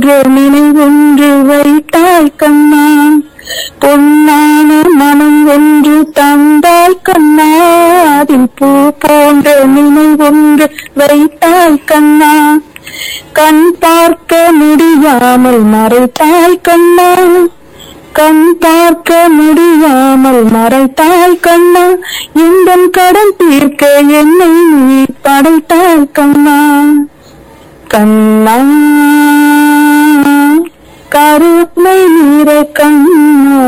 நினைவொன்று வைத்தாய் கண்ணா பொன்னான மனம் ஒன்று தந்தாய் கண்ணா அதில் பூ போன்ற நினைவொன்று வைத்தாய் கண்ணா கண் பார்க்க முடியாமல் மறைத்தாய் கண்ணா கண் பார்க்க முடியாமல் மறைத்தாய் கண்ணா இந்த கடன் தீர்க்க என்னை நீ படைத்தாய் கண்ணா கண்ணா கருமை நீர கண்ணா